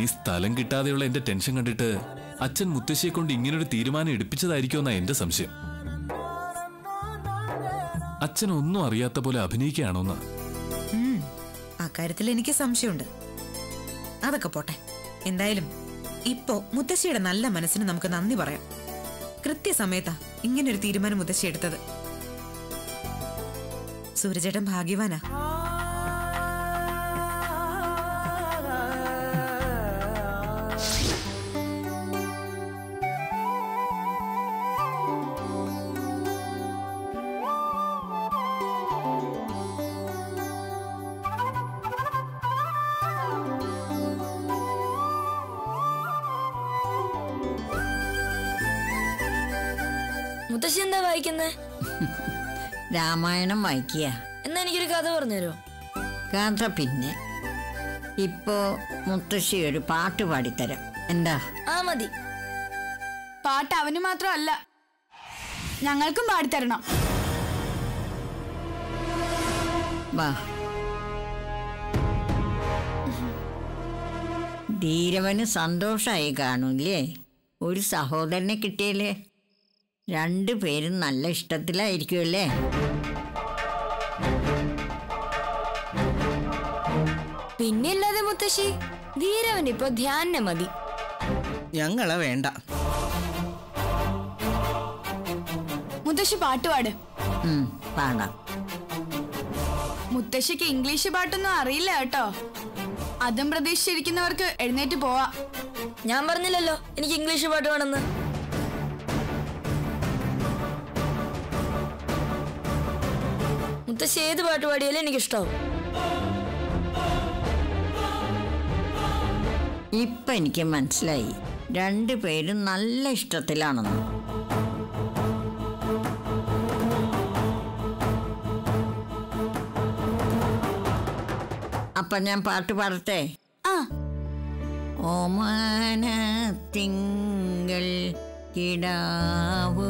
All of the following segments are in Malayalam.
ഇനി സ്ഥലം കിട്ടാതെയുള്ള എന്റെ ടെൻഷൻ കണ്ടിട്ട് അച്ഛൻ മുത്തശ്ശിയെ കൊണ്ട് ഇങ്ങനൊരു തീരുമാനം എടുപ്പിച്ചതായിരിക്കുമെന്നാ എന്റെ സംശയം അച്ഛൻ ഒന്നും അറിയാത്ത പോലെ അഭിനയിക്കുകയാണോന്ന് ഉം, അക്കാര്യത്തിൽ എനിക്ക് സംശയമുണ്ട് അതൊക്കെ പോട്ടെ എന്തായാലും ഇപ്പോ മുത്തശ്ശിയുടെ നല്ല മനസ്സിന് നമുക്ക് നന്ദി പറയാം കൃത്യസമയത്താ ഇങ്ങനൊരു തീരുമാനം മുത്തശ്ശി എടുത്തത് സൂര്യചേട്ടൻ ഭാഗ്യവാനാ മുത്തശ്ശി എന്താ വായിക്കുന്നേ രാമായണം വായിക്കുക എന്നാ എനിക്കൊരു കഥ പറഞ്ഞുതരോ കഥ പിന്നെ ഇപ്പോ മുത്തശ്ശി ഒരു പാട്ട് പാടിത്തരാം എന്താ ആ മതി പാട്ട് അവന് മാത്രമല്ല ഞങ്ങൾക്കും പാടിത്തരണം വാ ധീരവന് സന്തോഷമായി കാണൂല്ലേ ഒരു സഹോദരനെ കിട്ടിയല്ലേ രണ്ടു പേരും നല്ല ഇഷ്ടത്തിലായിരിക്കുമല്ലേ പിന്നില്ലാതെ മുത്തശ്ശി ധീരവൻ ഇപ്പൊ ധ്യാനം മതി ഞങ്ങളെ വേണ്ട മുത്തശ്ശി പാട്ട് പാട് ഉം, പാടാം മുത്തശ്ശിക്ക് ഇംഗ്ലീഷ് പാട്ടൊന്നും അറിയില്ല കേട്ടോ അതും പ്രതീക്ഷിച്ചിരിക്കുന്നവർക്ക് എഴുന്നേറ്റ് പോവാ ഞാൻ പറഞ്ഞില്ലല്ലോ എനിക്ക് ഇംഗ്ലീഷ് പാട്ട് വേണമെന്ന് മുത്തശ്ശി ഏത് പാട്ട് പാടിയാലും എനിക്കിഷ്ടാവും ഇപ്പൊ എനിക്ക് മനസ്സിലായി രണ്ടു പേരും നല്ല ഇഷ്ടത്തിലാണെന്ന് അപ്പൊ ഞാൻ പാട്ട് പാടട്ടെ ആ ഓമാന തിങ്കൾ കിടാവോ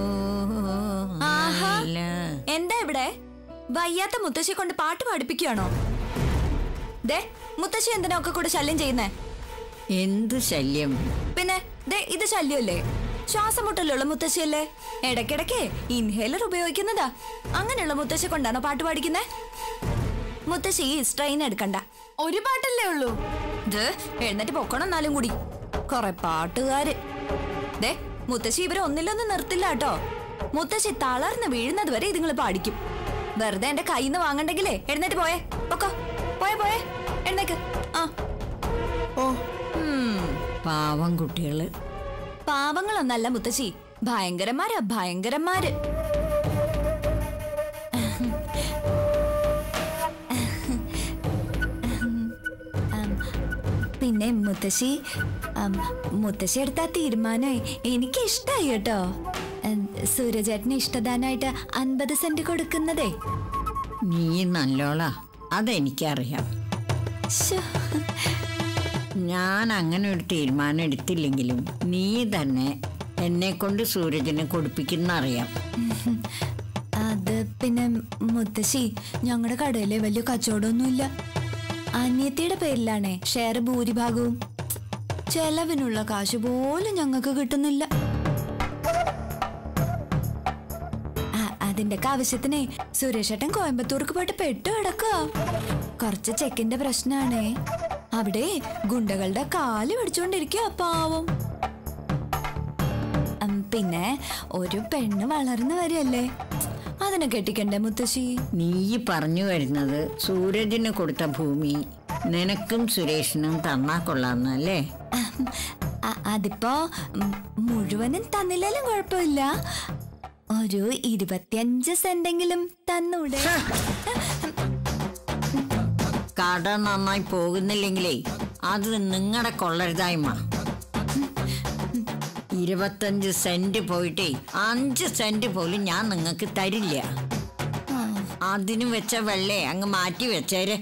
ആഹാ. നല്ല എന്താ ഇവിടെ വയ്യാത്ത മുത്തശ്ശിയെ കൊണ്ട് പാട്ട് പാടിപ്പിക്കുകയാണോ ദേ മുത്തശ്ശി എന്തിനാ ഒക്കെ കൂടെ ശല്യം ചെയ്യുന്നേ എന്ത് ശല്യം പിന്നെ ദേ ഇത് ശല്യമല്ലേ ശ്വാസം മുട്ടലുള്ള മുത്തശ്ശിയല്ലേ ഇടയ്ക്കിടയ്ക്ക് ഇൻഹേലർ ഉപയോഗിക്കുന്നതാ അങ്ങനെയുള്ള മുത്തശ്ശി കൊണ്ടാണോ പാട്ട് പാടിക്കുന്നേ മുത്തശ്ശി സ്ട്രെയിൻ എടുക്കണ്ട ഒരു പാട്ടല്ലേ ഉള്ളൂ ഇത് എഴുന്നേറ്റ് പൊക്കണം എന്നാലും കൂടി കൊറേ പാട്ടുകാര് ദേ മുത്തശ്ശി ഇവരെ ഒന്നിലൊന്നും നിർത്തില്ല കേട്ടോ മുത്തശ്ശി തളർന്ന് വീഴുന്നത് വരെ ഇതുങ്ങൾ പാടിക്കും വെറുതെ എന്റെ കയ്യിൽ നിന്ന് വാങ്ങണ്ടെങ്കിലേ എഴുന്നേറ്റ് പോയേ പൊക്കോ പോയേ പോയേ എഴുന്നേക്ക് ആ ഓ ഉം. പാവം കുട്ടികള് പാവങ്ങളൊന്നല്ല മുത്തശ്ശി ഭയങ്കരന്മാരാ ഭയങ്കരന്മാര് ഉം, പിന്നെ മുത്തശ്ശി ഉം, മുത്തശ്ശി എടുത്ത തീരുമാനമായി എനിക്ക് ഇഷ്ടായി കേട്ടോ ഉം, സൂര്യചേട്ടന് ഇഷ്ടദാനായിട്ട് അൻപത് സെന്റ് കൊടുക്കുന്നതേ നീ നല്ലോളാ അതെനിക്കറിയാം ശ്ശോ. ഞാൻ അങ്ങനെ ഒരു തീരുമാനം എടുത്തില്ലെങ്കിലും നീ തന്നെ എന്നെ കൊണ്ട് സൂരജിനെ കൊടുപ്പിക്കുന്ന അറിയാം അത് പിന്നെ മുത്തശ്ശി ഞങ്ങളുടെ കടയിലെ വലിയ കച്ചവടമൊന്നുമില്ല അനിയത്തിയുടെ പേരിലാണേ ഷെയർ ഭൂരിഭാഗവും ചെലവിനുള്ള കാശ് പോലും ഞങ്ങൾക്ക് കിട്ടുന്നില്ല ആ, അതിന്റെ ഒക്കെ ആവശ്യത്തിനെ സുരേഷേട്ടൻ കോയമ്പത്തൂർക്ക് പോയിട്ട് പെട്ടു കിടക്കുക കുറച്ച് ചെക്കിന്റെ പ്രശ്നാണേ അവിടെ ഗുണ്ടകളുടെ കാല് പിടിച്ചോണ്ടിരിക്കുക പാവം ഉം, പിന്നെ ഒരു പെണ്ണ് വളർന്നു വരികയല്ലേ അതിനെ കെട്ടിക്കണ്ടേ മുത്തശ്ശി നീ പറഞ്ഞു വരുന്നത് സൂരജിന് കൊടുത്ത ഭൂമി നിനക്കും സുരേഷിനും തന്നാ കൊള്ളാന്നല്ലേ അ- അതിപ്പോ ഉം, മുഴുവനും തന്നില്ലാലും കുഴപ്പമില്ല ഒരു ഇരുപത്തിയഞ്ച് സെന്റെങ്കിലും തന്നൂടെ കട നന്നായി പോകുന്നില്ലെങ്കിലേ അത് നിങ്ങളുടെ കൊള്ളരുതായ്മ ഇരുപത്തഞ്ച് സെന്റ് പോയിട്ടേ അഞ്ച് സെന്റ് പോലും ഞാൻ നിങ്ങൾക്ക് തരില്ല അതിന് വെച്ച വെള്ളേ അങ്ങ് മാറ്റി വെച്ചേരെ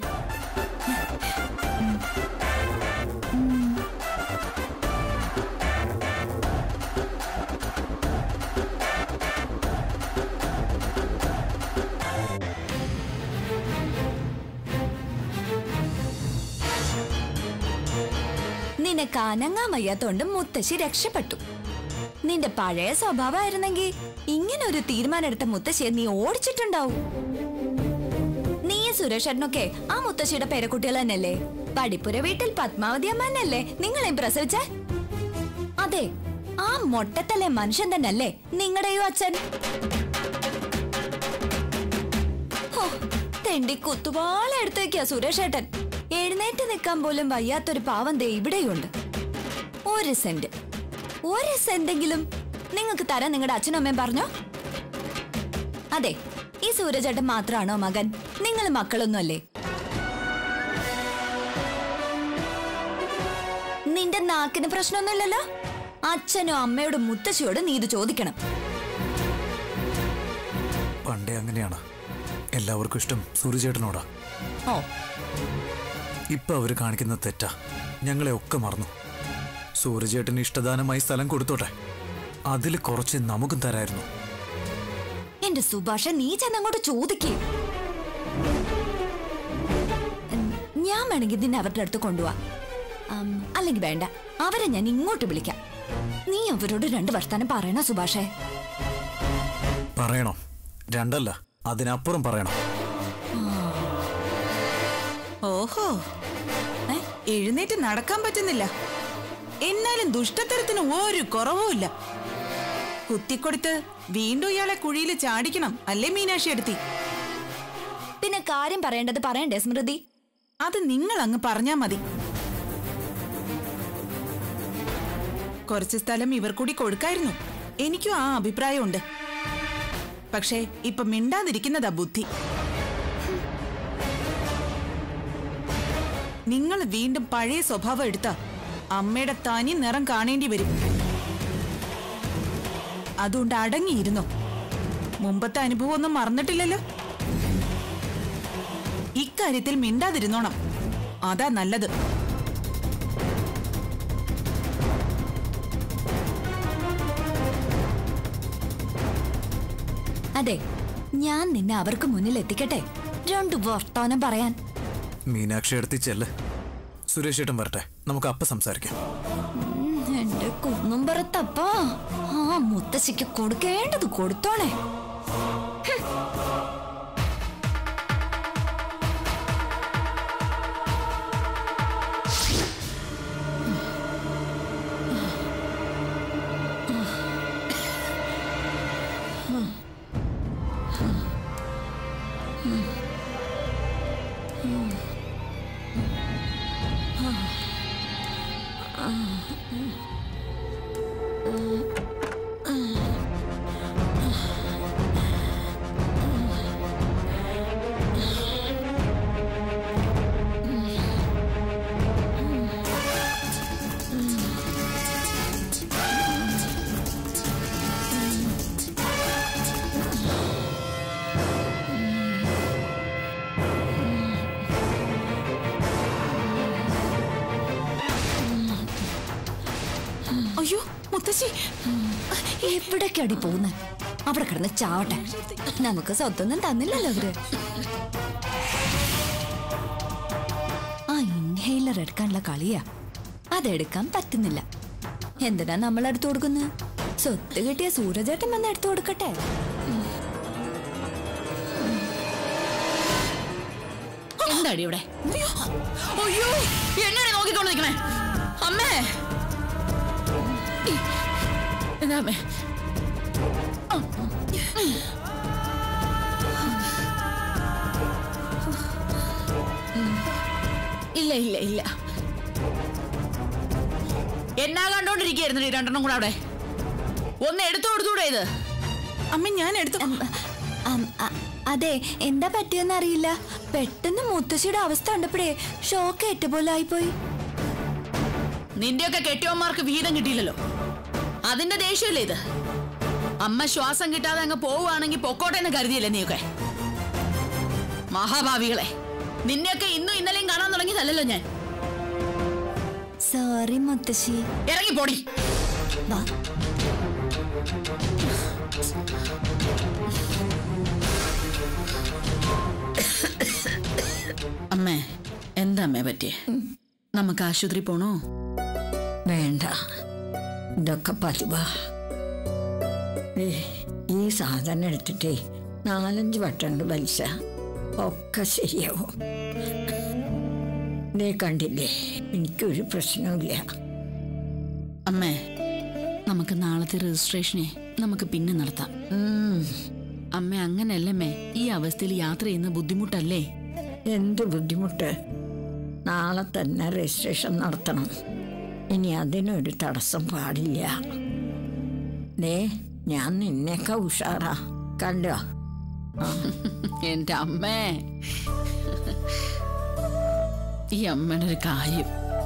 നിനക്ക് അനങ്ങാൻ വയ്യാത്തോണ്ട് മുത്തശ്ശി രക്ഷപ്പെട്ടു നിന്റെ പഴയ സ്വഭാവമായിരുന്നെങ്കിൽ ഇങ്ങനെ ഒരു തീരുമാനം എടുത്ത മുത്തശ്ശിയെ നീ ഓടിച്ചിട്ടുണ്ടാവും നീയും സുരേഷേട്ടനൊക്കെ ആ മുത്തശ്ശിയുടെ പേരക്കുട്ടികൾ തന്നെയല്ലേ പടിപ്പുര വീട്ടിൽ പത്മാവതി അമ്മ തന്നെയല്ലേ നിങ്ങളെയും പ്രസവിച്ചേ അതെ ആ മൊട്ടത്തല്ലേ മനുഷ്യൻ തന്നെയല്ലേ നിങ്ങളുടെയോ അച്ഛൻ ഹോ, തെണ്ടി കുത്തുവാള എടുത്തു വെക്കുക സുരേഷേട്ടൻ എഴുന്നേറ്റ് നിൽക്കാൻ പോലും വയ്യാത്തൊരു പാവം ദേ ഇവിടെയുണ്ട് ഒരു സെന്റ് ഒരു സെന്റെങ്കിലും നിങ്ങൾക്ക് തരാൻ നിങ്ങളുടെ അച്ഛനും അമ്മയും പറഞ്ഞോ അതെ ഈ സൂരജേട്ടൻ മാത്രമാണോ മകൻ നിങ്ങൾ മക്കളൊന്നും അല്ലേ നിന്റെ നാക്കിന് പ്രശ്നമൊന്നുമില്ലല്ലോ അച്ഛനോ അമ്മയോടും മുത്തശ്ശിയോടും നീ ഇത് ചോദിക്കണം പണ്ടേ അങ്ങനെയാണ് എല്ലാവർക്കും ഇഷ്ടം സൂര്യചേട്ടനോടാ ഓ ഇപ്പൊ അവര് കാണിക്കുന്ന തെറ്റാ ഞങ്ങളെ ഒക്കെ മറന്നു സൂര്യചേട്ടന് ഇഷ്ടദാനമായി സ്ഥലം കൊടുത്തോട്ടെ അതിൽ കുറച്ച് നമുക്കും തരായിരുന്നു എന്റെ സുഭാഷ നീ ചെന്നങ്ങോട്ട് ചോദിക്കേ ഞാൻ വേണമെങ്കിൽ നിന്നെ അവരുടെ അടുത്ത് കൊണ്ടുപോവാ ആം, അല്ലെങ്കിൽ വേണ്ട അവരെ ഞാൻ ഇങ്ങോട്ട് വിളിക്കാം നീ അവരോട് രണ്ട് വർത്താനം പറയണ സുഭാഷേ പറയണം രണ്ടല്ല അതിനപ്പുറം പറയണം ഓഹോ ഏ, എഴുന്നേറ്റ് നടക്കാൻ പറ്റുന്നില്ല എന്നാലും ദുഷ്ടത്തരത്തിന് ഒരു കുറവുമില്ല കുത്തിക്കൊടുത്ത് വീണ്ടും ഇയാളെ കുഴിയിൽ ചാടിക്കണം അല്ലേ മീനാക്ഷി എടുത്തി പിന്നെ കാര്യം പറയേണ്ടത് പറയണ്ടേ സ്മൃതി അത് നിങ്ങൾ അങ്ങ് പറഞ്ഞാ മതി കുറച്ച് സ്ഥലം ഇവർ കൂടി കൊടുക്കായിരുന്നു എനിക്കും ആ അഭിപ്രായമുണ്ട് പക്ഷേ ഇപ്പൊ മിണ്ടാതിരിക്കുന്നതാ ബുദ്ധി നിങ്ങൾ വീണ്ടും പഴയ സ്വഭാവം എടുത്ത അമ്മയുടെ തനി നിറം കാണേണ്ടി വരും അതുകൊണ്ട് അടങ്ങിയിരുന്നോ മുമ്പത്തെ അനുഭവം ഒന്നും മറന്നിട്ടില്ലല്ലോ ഇക്കാര്യത്തിൽ മിണ്ടാതിരുന്നോണം അതാ നല്ലത് അതെ ഞാൻ നിന്നെ അവർക്ക് മുന്നിൽ എത്തിക്കട്ടെ രണ്ടു വർത്താനം പറയാൻ മീനാക്ഷി അടുത്ത് ചെല്ല് സുരേഷ് ഏട്ടൻ വരട്ടെ നമുക്ക് അപ്പ സംസാരിക്കാം ഉം, എന്റെ കുന്നും പുറത്തപ്പാ ആ മുത്തശ്ശിക്ക് കൊടുക്കേണ്ടത് കൊടുത്തോണേ അയ്യോ മുത്തശ്ശി എവിടേക്കാടി പോകുന്നത് അവിടെ കിടന്ന് ചാവട്ടെ നമുക്ക് സ്വത്തൊന്നും തന്നില്ലല്ലോ അവര് ആ ഇൻഹേലർ എടുക്കാനുള്ള കളിയാ അതെടുക്കാൻ പറ്റുന്നില്ല എന്തിനാ നമ്മൾ എടുത്തു കൊടുക്കുന്നത് സ്വത്ത് കിട്ടിയ സൂരജേട്ടൻ വന്ന് എടുത്തു കൊടുക്കട്ടെ എന്താടി ഇവിടെ അയ്യോ എങ്ങനെ നോക്കിക്കൊണ്ട് നിൽക്കണേ അമ്മേ എന്താ അമ്മേ ഇല്ല ഇല്ല ഇല്ല എന്നാ കണ്ടോണ്ടിരിക്കുന്നു ഈ രണ്ടെണ്ണം കൂടെ അവിടെ ഒന്ന് എടുത്തു കൊടുത്തൂടെ ഇത് അമ്മ ഞാൻ എടുത്തു അം, അ- അതെ എന്താ പറ്റിയെന്ന് അറിയില്ല പെട്ടെന്ന് മുത്തശ്ശിയുടെ അവസ്ഥ കണ്ടപ്പോഴേ ഷോക്ക് ഏറ്റ പോലെ ആയിപ്പോയി നിന്റെയൊക്കെ കെട്ടിയവന്മാർക്ക് വീതം കിട്ടിയില്ലല്ലോ അതിന്റെ ദേഷ്യമല്ലേ ഇത് അമ്മ ശ്വാസം കിട്ടാതെ അങ്ങ് പോവുകയാണെങ്കിൽ പൊക്കോട്ടെ എന്ന് കരുതിയല്ലേ നീയൊക്കെ മഹാഭാവികളെ നിന്നെയൊക്കെ ഇന്നും ഇന്നലെയും കാണാൻ തുടങ്ങിയതല്ലല്ലോ ഞാൻ സോറി മുത്തശ്ശി ഇറങ്ങി പോടി വാ അമ്മേ എന്താ അമ്മേ പറ്റിയേ നമുക്ക് ആശുപത്രി പോണോ വേണ്ട ഇതൊക്കെ പതിവാ ഏ, ഈ സാധനം എടുത്തിട്ടേ നാലഞ്ച് വട്ടമുണ്ട് പലിശ ഒക്കെ ശരിയാവും നീ കണ്ടില്ലേ എനിക്കൊരു പ്രശ്നവുമില്ല അമ്മേ നമുക്ക് നാളത്തെ രജിസ്ട്രേഷനെ നമുക്ക് പിന്നെ നടത്താം ഉം, അമ്മ അങ്ങനല്ലമ്മേ ഈ അവസ്ഥയിൽ യാത്ര ചെയ്യുന്ന ബുദ്ധിമുട്ടല്ലേ എന്ത് ബുദ്ധിമുട്ട് നാളെ തന്നെ രജിസ്ട്രേഷൻ നടത്തണം ഇനി അതിനൊരു തടസ്സം പാടില്ല ദേ ഞാൻ നിന്നേക്കാ ഉഷാറാ കണ്ടോ എന്റെ അമ്മേ ഈ അമ്മയുടെ ഒരു കാര്യം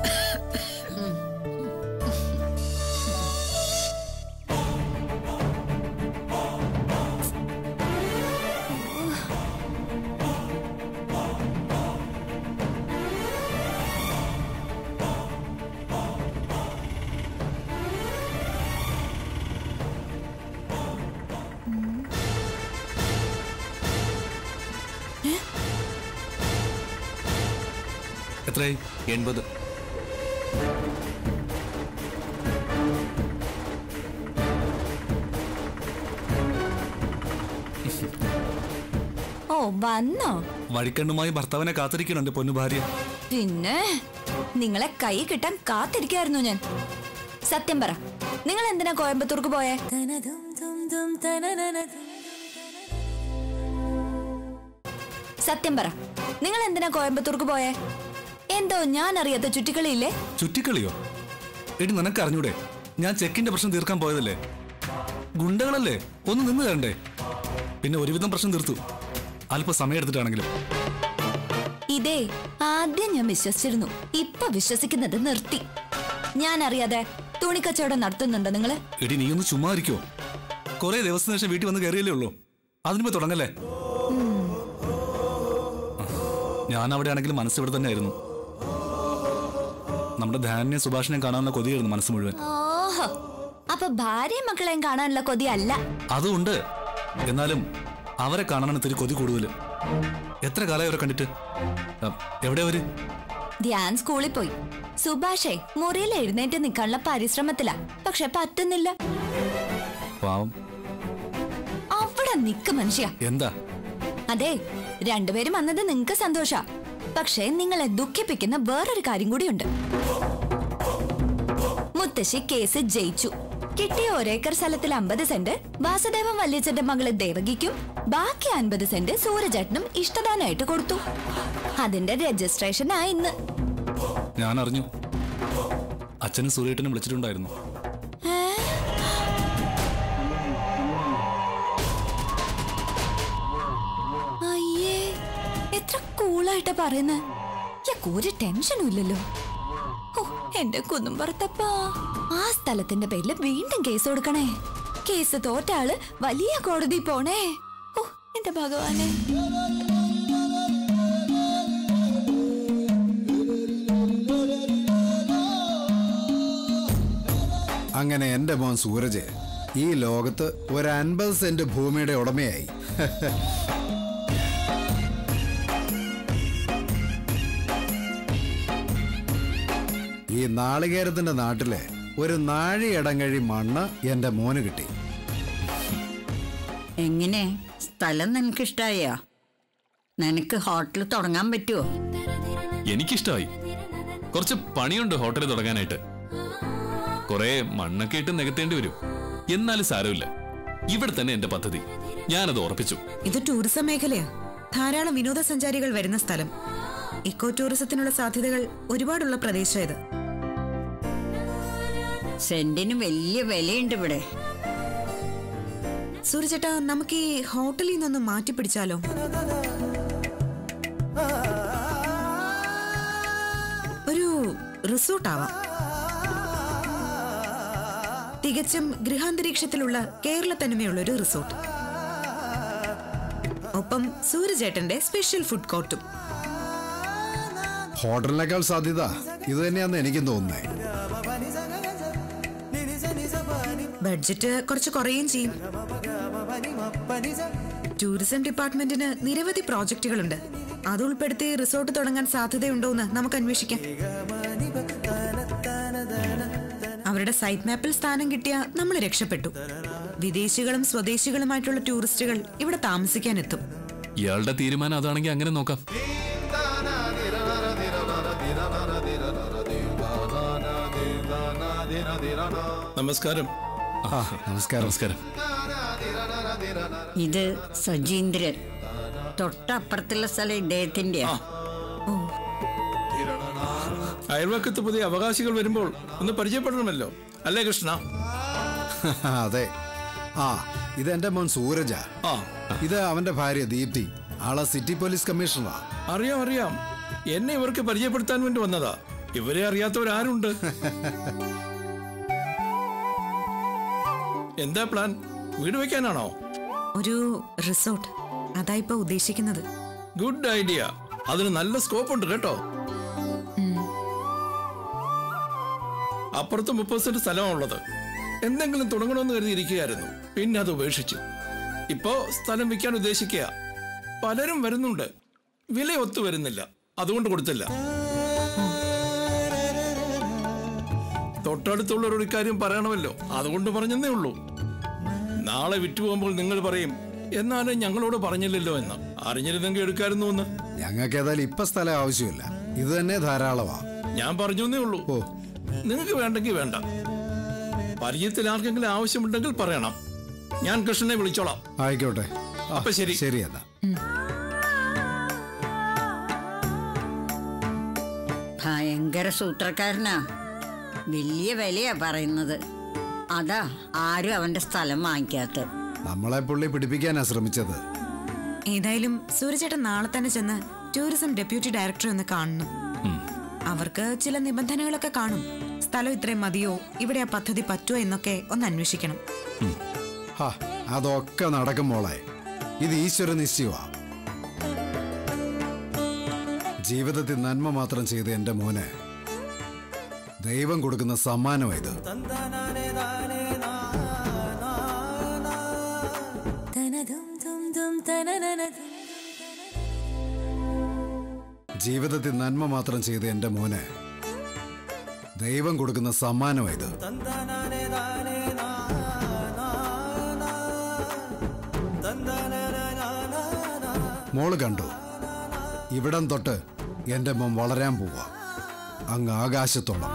എത്രയായി എൺപത് ഓ വന്നോ വഴിക്കണ്ണുമായി ഭർത്താവിനെ കാത്തിരിക്കണുണ്ട് പൊന്നു ഭാര്യ പിന്നെ നിങ്ങളെ കൈ കിട്ടാൻ കാത്തിരിക്കായിരുന്നു ഞാൻ സത്യം പറ നിങ്ങൾ എന്തിനാ കോയമ്പത്തൂർക്ക് പോയേ സത്യം പറ നിങ്ങൾ എന്തിനാ കോയമ്പത്തൂർക്ക് പോയേ എന്തോ ഞാൻ അറിയാത്ത ചുറ്റിക്കളിയില്ലേ ചുറ്റിക്കളിയോ എടി നിനക്ക് അറിഞ്ഞൂടെ ഞാൻ ചെക്കിന്റെ പ്രശ്നം തീർക്കാൻ പോയതല്ലേ ഗുണ്ടകളല്ലേ ഒന്ന് നിന്ന് തരണ്ടേ പിന്നെ ഒരുവിധം പ്രശ്നം തീർത്തു അല്പം സമയം എടുത്തിട്ടാണെങ്കിലും ഇതേ ആദ്യം ഞാൻ വിശ്വസിച്ചിരുന്നു ഇപ്പൊ വിശ്വസിക്കുന്നത് നിർത്തി ഞാൻ അറിയാതെ തുണിക്കച്ചവടം നടത്തുന്നുണ്ടോ നിങ്ങള് എടി നീ ഒന്ന് ചുമ്മാ ഇരിക്കോ കുറെ ദിവസത്തിന് ശേഷം വീട്ടിൽ വന്ന് കയറിയല്ലേ ഉള്ളൂ അതിനുമ്പോ തുടങ്ങല്ലേ ഞാൻ അവിടെ ആണെങ്കിലും മനസ്സ് ഇവിടെ തന്നെ ആയിരുന്നു നമ്മുടെ ധാന്യ സുഭാഷിനെ കാണാനുള്ള കൊതിയായിരുന്നു മനസ്സ് മുഴുവൻ ഓഹോ അപ്പൊ ഭാര്യയും മക്കളെയും കാണാനുള്ള കൊതിയല്ല അതുണ്ട് എന്നാലും അവരെ കാണാനാണ് ഇത്തിരി കൊതി കൂടുതൽ എത്ര കാലമായി അവരെ കണ്ടിട്ട് ആ, എവിടെയാ അവര് ധ്യാൻ സ്കൂളിൽ പോയി സുഭാഷേ മുറിയിൽ എഴുന്നേറ്റ് നിൽക്കാനുള്ള പരിശ്രമത്തിലാ പക്ഷെ പറ്റുന്നില്ല പാവം അവിടെ നിക്ക് മനുഷ്യ എന്താ അതെ രണ്ടുപേരും വന്നത് നിങ്ങക്ക് സന്തോഷ പക്ഷേ നിങ്ങളെ ദുഃഖിപ്പിക്കുന്ന വേറൊരു കാര്യം കൂടിയുണ്ട് മുത്തശ്ശി കേസ് ജയിച്ചു കിട്ടിയ ഒരേക്കർ സ്ഥലത്തിൽ അമ്പത് സെന്റ് വാസുദേവൻ വല്യച്ചന്റെ മകള് ദേവകിക്കും ബാക്കി അൻപത് സെന്റ് സൂരജേട്ടനും ഇഷ്ടദാനായിട്ട് കൊടുത്തു അതിന്റെ രജിസ്ട്രേഷനാ ഇന്ന് ഞാൻ അറിഞ്ഞു അച്ഛനും സൂര്യേട്ടനും വിളിച്ചിട്ടുണ്ടായിരുന്നു ഏ? അയ്യേ എത്ര കൂളായിട്ടാ പറയുന്നത് ഇയാൾക്ക് ഒരു ടെൻഷനും ഇല്ലല്ലോ ഓ എന്റെ കുന്നുംപുറത്തപ്പാ ആ സ്ഥലത്തിന്റെ പേരിൽ വീണ്ടും കേസ് കൊടുക്കണേ കേസ് തോറ്റ ആള് വലിയ കോടതി പോണേ ഓ എന്റെ ഭഗവാനെ അങ്ങനെ എൻ്റെ മോൻ സൂരജ് ഈ ലോകത്ത് ഒരു അൻപത് സെന്റ് ഭൂമിയുടെ ഉടമയായി ഈ നാളികേരത്തിന്റെ നാട്ടിലെ ഒരു നാഴിയടങ്ങഴി മണ്ണ് എൻ്റെ മോന് കിട്ടി എങ്ങനെ സ്ഥലം നിനക്ക് ഇഷ്ടായോ നിനക്ക് ഹോട്ടൽ തുടങ്ങാൻ പറ്റുമോ എനിക്കിഷ്ടമായി കുറച്ച് പണിയുണ്ട് ഹോട്ടൽ തുടങ്ങാനായിട്ട് കുറെ മണ്ണൊക്കെ ഇട്ട് നികത്തേണ്ടി വരും എന്നാലും സാരമില്ല ഇവിടെ തന്നെ എന്റെ പദ്ധതി ഞാനത് ഉറപ്പിച്ചു ഇത് ടൂറിസം മേഖലയാ ധാരാളം വിനോദസഞ്ചാരികൾ വരുന്ന സ്ഥലം ഇക്കോ ടൂറിസത്തിനുള്ള സാധ്യതകൾ ഒരുപാടുള്ള പ്രദേശം ഇത് സെന്റിന് വലിയ വിലയുണ്ട് ഇവിടെ സൂര്യചേട്ടാ നമുക്ക് ഈ ഹോട്ടലിൽ നിന്നൊന്ന് മാറ്റി പിടിച്ചാലോ ഒരു റിസോർട്ട് ആവാം തികച്ചും ഗൃഹാന്തരീക്ഷത്തിലുള്ള കേരള തനിമയുള്ള ഒരു റിസോർട്ട് ഒപ്പം സൂര്യചേട്ടന്റെ സ്പെഷ്യൽ ഫുഡ് കോർട്ടും ഹോട്ടലിനേക്കാൾ സാധ്യത ഇത് തന്നെയാണെന്ന് എനിക്കും തോന്നുന്നത് ബഡ്ജറ്റ് കുറച്ച് കുറയുകയും ചെയ്യും ടൂറിസം ഡിപ്പാർട്ട്മെന്റിന് നിരവധി പ്രോജക്റ്റുകളുണ്ട് അത് ഉൾപ്പെടുത്തി റിസോർട്ട് തുടങ്ങാൻ സാധ്യതയുണ്ടോ എന്ന് നമുക്ക് അന്വേഷിക്കാം അവരുടെ സൈറ്റ് മാപ്പിൽ സ്ഥാനം കിട്ടിയ നമ്മൾ രക്ഷപ്പെട്ടു വിദേശികളും സ്വദേശികളുമായിട്ടുള്ള ടൂറിസ്റ്റുകൾ ഇവിടെ താമസിക്കാനെത്തും ഇയാളുടെ തീരുമാനം അതാണെങ്കിൽ അങ്ങനെ നോക്കാം നമസ്കാരം ആ നമസ്കാരം നമസ്കാരം ഇത് സജീന്ദ്രൻ തൊട്ടപ്പുറത്തുള്ള സ്ഥലം ഇദ്ദേഹത്തിന്റെയാ അയൽവക്കത്ത് പുതിയ അവകാശികൾ വരുമ്പോൾ ഒന്ന് പരിചയപ്പെടണമല്ലോ അല്ലേ കൃഷ്ണ അതെ ആ ഇത് എന്റെ മോൻ സൂരജ ആ ഇത് അവന്റെ ഭാര്യ ദീപ്തി ആളെ സിറ്റി പോലീസ് കമ്മീഷണറാ അറിയാം അറിയാം എന്നെ ഇവർക്ക് പരിചയപ്പെടുത്താൻ വേണ്ടി വന്നതാ ഇവരെ അറിയാത്തവരാരുണ്ട് എന്താ പ്ലാൻ വീട് വെക്കാനാണോ ഒരു റിസോർട്ട് അതാ ഇപ്പൊ ഉദ്ദേശിക്കുന്നത് ഗുഡ് ഐഡിയ അതിന് നല്ല സ്കോപ്പ് ഉണ്ട് കേട്ടോ അപ്പുറത്ത് മുപ്പത് സെന്റ് സ്ഥലമാണുള്ളത് എന്തെങ്കിലും തുടങ്ങണമെന്ന് കരുതിയിരിക്കുകയായിരുന്നു പിന്നെ അത് ഉപേക്ഷിച്ചു ഇപ്പോ സ്ഥലം വിൽക്കാൻ ഉദ്ദേശിക്കുക പലരും വരുന്നുണ്ട് വില ഒത്തു വരുന്നില്ല അതുകൊണ്ട് കൊടുത്തില്ല തൊട്ടടുത്തുള്ളവരോട് ഇക്കാര്യം പറയണമല്ലോ അതുകൊണ്ട് പറഞ്ഞെന്നേ ഉള്ളൂ നാളെ വിറ്റുപോകുമ്പോൾ നിങ്ങൾ പറയും എന്നാലും ഞങ്ങളോട് പറഞ്ഞില്ലല്ലോ എന്ന് അറിഞ്ഞിരുന്നെങ്കിൽ എടുക്കായിരുന്നു എന്ന് ഞങ്ങൾക്ക് ഏതായാലും ഇപ്പൊ സ്ഥലം ആവശ്യമില്ല ഇത് തന്നെ ധാരാളമാ ഞാൻ പറഞ്ഞു എന്നേ ഉള്ളൂ ഓ നിങ്ങൾക്ക് വേണ്ടെങ്കിൽ വേണ്ട പരിചയത്തിൽ ആർക്കെങ്കിലും ആവശ്യമുണ്ടെങ്കിൽ പറയണം ഞാൻ കൃഷ്ണനെ വിളിച്ചോളാം ആയിക്കോട്ടെ ആ, അപ്പൊ ശരി. ശരി എന്നാ ഭയങ്കര സൂത്രക്കാരനാ വലിയ വിലയാ പറയുന്നത് അതാ ആരും അവന്റെ സ്ഥലം വാങ്ങിക്കാത്ത നമ്മളെ പുള്ളി പിടിപ്പിക്കാനാ ശ്രമിച്ചത് ഏതായാലും സൂര്യചേട്ടൻ നാളെ തന്നെ ചെന്ന് ടൂറിസം ഡെപ്യൂട്ടി ഡയറക്ടറെ ഒന്ന് കാണണം അവർക്ക് ചില നിബന്ധനകളൊക്കെ കാണും സ്ഥലം ഇത്രയും മതിയോ ഇവിടെ ആ പദ്ധതി പറ്റുമോ എന്നൊക്കെ ഒന്ന് അന്വേഷിക്കണം ഹാ അതൊക്കെ നടക്കും മോളെ ഇത് ഈശ്വര നിശ്ചയമാ ജീവിതത്തിൽ നന്മ മാത്രം ചെയ്ത് എന്റെ മോന് ദൈവം കൊടുക്കുന്ന സമ്മാനമാ ഇത് ജീവിതത്തിൽ നന്മ മാത്രം ചെയ്ത് എന്റെ മോന് ദൈവം കൊടുക്കുന്ന സമ്മാനമാ ഇത് മോള് കണ്ടു ഇവിടം തൊട്ട് എന്റെ മോൻ വളരാൻ പോവാ അങ്ങ് ആകാശത്തോളം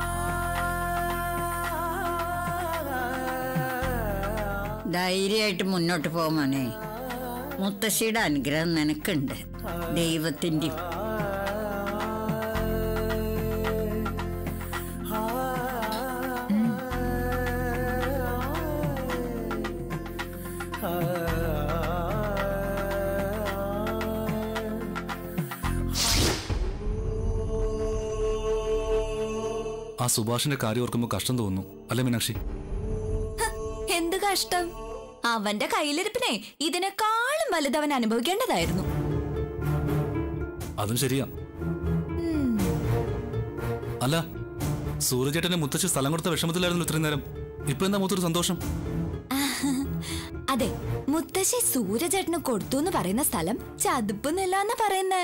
ധൈര്യമായിട്ട് മുന്നോട്ട് പോകാനെ മുത്തശ്ശിയുടെ അനുഗ്രഹം നിനക്കുണ്ട് ദൈവത്തിന്റെ ആ സുഭാഷിന്റെ കാര്യം ഓർക്കുമ്പോൾ കഷ്ടം തോന്നുന്നു അല്ലേ മീനാക്ഷി ഹ, എന്ത് കഷ്ടം അവന്റെ കയ്യിലിരിപ്പിനെ ഇതിനേക്കാളും വലുത് അവൻ അനുഭവിക്കേണ്ടതായിരുന്നു അതും ശരിയാ അല്ല സൂര്യചേട്ടന്റെ മുത്തച്ഛ സ്ഥലം കൊടുത്ത വിഷമത്തിലായിരുന്നു ഇത്രയും നേരം ഇപ്പൊ എന്താ മൊത്തൊരു സന്തോഷം അതെ മുത്തശ്ശി സൂര്യചേട്ടന് കൊടുത്തു എന്ന് പറയുന്ന സ്ഥലം ചതുപ്പ് നിലാന്ന പറയുന്നേ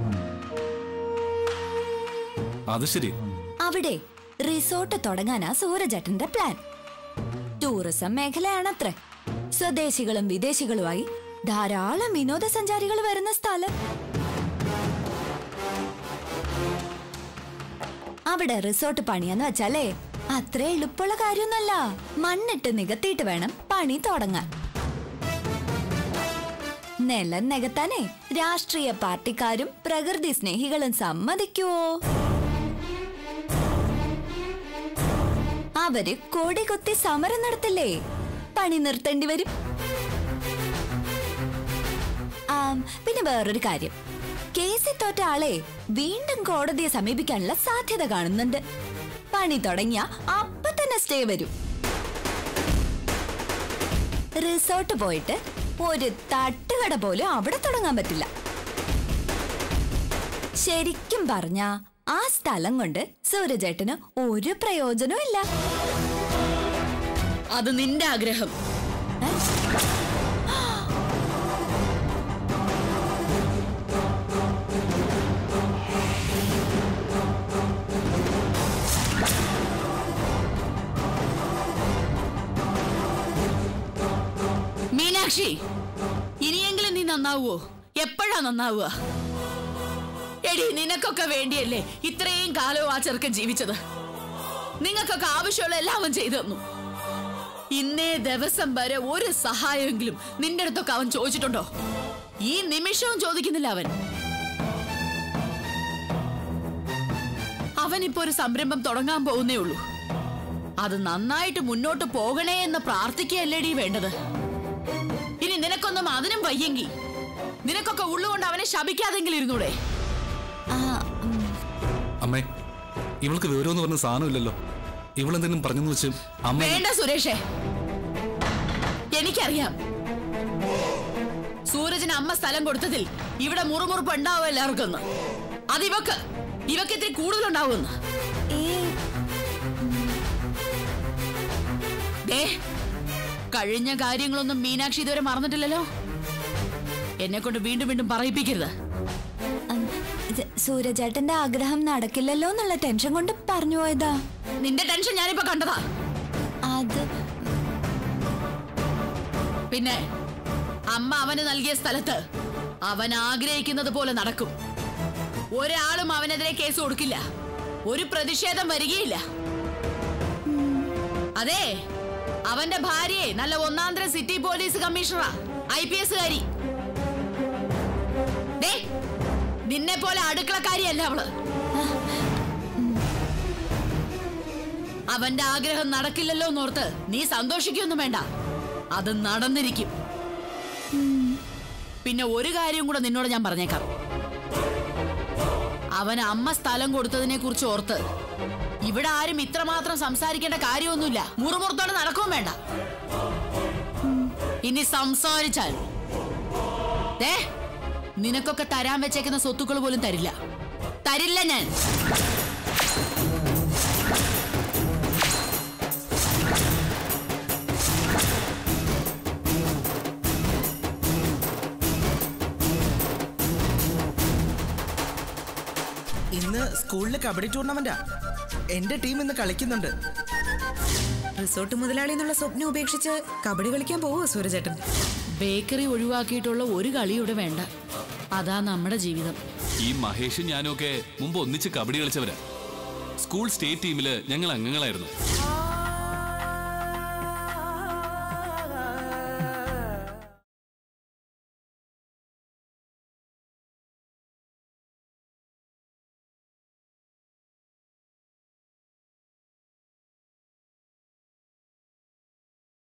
അത് ശരി അവിടെ റിസോർട്ട് തുടങ്ങാനാ സൂര്യചേട്ടന്റെ പ്ലാൻ ടൂറിസം മേഖലയാണത്രേ സ്വദേശികളും വിദേശികളുമായി ധാരാളം വിനോദസഞ്ചാരികൾ വരുന്ന സ്ഥലം അവിടെ റിസോർട്ട് പണിയാന്ന് വെച്ചാലേ അത്ര എളുപ്പമുള്ള കാര്യമൊന്നല്ല മണ്ണിട്ട് നികത്തിയിട്ട് വേണം പണി തുടങ്ങാൻ നിലം നികത്താനേ രാഷ്ട്രീയ പാർട്ടിക്കാരും പ്രകൃതി സ്നേഹികളും സമ്മതിക്കുവോ അവര് കൊടി കുത്തി സമരം നടത്തില്ലേ പണി നിർത്തേണ്ടി വരും ആം, പിന്നെ വേറൊരു കാര്യം കേസിൽ തോറ്റ ആളെ വീണ്ടും കോടതിയെ സമീപിക്കാനുള്ള സാധ്യത കാണുന്നുണ്ട് പണി തുടങ്ങിയ അപ്പൊ തന്നെ സ്റ്റേ വരും റിസോർട്ട് പോയിട്ട് ഒരു തട്ടുകട പോലും അവിടെ തുടങ്ങാൻ പറ്റില്ല ശരിക്കും പറഞ്ഞ ആ സ്ഥലം കൊണ്ട് സൂര്യചേട്ടന് ഒരു പ്രയോജനവും ഇല്ല അത് നിന്റെ ആഗ്രഹം മീനാക്ഷി ഇനിയെങ്കിലും നീ നന്നാവുമോ എപ്പോഴാ നന്നാവുക എടി നിനക്കൊക്കെ വേണ്ടിയല്ലേ ഇത്രയും കാലവും ആ ചെറുക്കൻ ജീവിച്ചത് നിങ്ങൾക്കൊക്കെ ആവശ്യമുള്ള എല്ലാം അവൻ ചെയ്തു തന്നു ഇന്നേ ദിവസം വരെ ഒരു സഹായമെങ്കിലും നിന്റെ അടുത്തൊക്കെ അവൻ ചോദിച്ചിട്ടുണ്ടോ ഈ നിമിഷവും ചോദിക്കുന്നില്ല അവൻ അവൻ ഇപ്പൊ ഒരു സംരംഭം തുടങ്ങാൻ പോകുന്നേ ഉള്ളൂ അത് നന്നായിട്ട് മുന്നോട്ട് പോകണേ എന്ന് പ്രാർത്ഥിക്കുകയല്ലേടി വേണ്ടത് ഇനി നിനക്കൊന്നും അതിനും വയ്യെങ്കി നിനക്കൊക്കെ ഉള്ളുകൊണ്ട് അവനെ ശപിക്കാതെങ്കിലും ഇരുന്നൂടെ അമ്മേ ഇവൾക്ക് വിവരമെന്ന് പറഞ്ഞ സാധനമില്ലല്ലോ ഇവളെന്തെങ്കിലും പറഞ്ഞെന്ന് വെച്ച് അമ്മ വേണ്ട സുരേഷേ എനിക്കറിയാം സൂരജിന് അമ്മ സ്ഥലം കൊടുത്തതിൽ ഇവിടെ മുറുമുറുപ്പ് ഉണ്ടാവും എല്ലാവർക്കും എന്ന്. അത് ഇവക്ക് ഇവക്ക് ഇത്തിരി കൂടുതലുണ്ടാവുമെന്ന് ദേ കഴിഞ്ഞ കാര്യങ്ങളൊന്നും മീനാക്ഷി ഇതുവരെ മറന്നിട്ടില്ലല്ലോ എന്നെ കൊണ്ട് വീണ്ടും വീണ്ടും പറയിപ്പിക്കരുത് ഇത് സൂരജേട്ടന്റെ ആഗ്രഹം നടക്കില്ലല്ലോ എന്നുള്ള ടെൻഷൻ കൊണ്ട് പറഞ്ഞു പോയതാ നിന്റെ ടെൻഷൻ ഞാനിപ്പോ കണ്ടതാ അത് പിന്നെ അമ്മ അവന് നൽകിയ സ്ഥലത്ത് അവൻ ആഗ്രഹിക്കുന്നത് പോലെ നടക്കും ഒരാളും അവനെതിരെ കേസ് കൊടുക്കില്ല ഒരു പ്രതിഷേധം വരികയില്ല അതെ അവന്റെ ഭാര്യയെ നല്ല ഒന്നാന്തര സിറ്റി പോലീസ് കമ്മീഷണറാ ഐ പി എസുകാരി നിന്നെ പോലെ അടുക്കളക്കാരിയല്ല അവള് അവന്റെ ആഗ്രഹം നടക്കില്ലല്ലോ എന്നോർത്ത് നീ സന്തോഷിക്കൊന്നും വേണ്ട അത് നടന്നിരിക്കും പിന്നെ ഒരു കാര്യം കൂടെ നിന്നോട് ഞാൻ പറഞ്ഞേക്കാം അവൻ അമ്മ സ്ഥലം കൊടുത്തതിനെ കുറിച്ച് ഓർത്ത് ഇവിടെ ആരും ഇത്രമാത്രം സംസാരിക്കേണ്ട കാര്യമൊന്നുമില്ല മുറുമുറുത്തോടെ നടക്കുകയും വേണ്ട ഇനി സംസാരിച്ചാൽ ദേ നിനക്കൊക്കെ തരാൻ വെച്ചേക്കുന്ന സ്വത്തുക്കൾ പോലും തരില്ല തരില്ല ഞാൻ ഇന്ന് സ്കൂളിൽ കബഡി ടൂർണമെന്റാ എന്റെ ടീം ഇന്ന് കളിക്കുന്നുണ്ട് റിസോർട്ട് മുതലാളി എന്നുള്ള സ്വപ്നം ഉപേക്ഷിച്ച് കബഡി കളിക്കാൻ പോവോ സൂരജേട്ടൻ ബേക്കറി ഒഴിവാക്കിയിട്ടുള്ള ഒരു കളി ഇവിടെ വേണ്ട അതാ നമ്മുടെ ജീവിതം ഈ മഹേഷും ഞാനും ഒക്കെ മുമ്പ് ഒന്നിച്ച് കബഡി കളിച്ചവരാ സ്കൂൾ സ്റ്റേറ്റ് ടീമില് ഞങ്ങൾ അംഗങ്ങളായിരുന്നു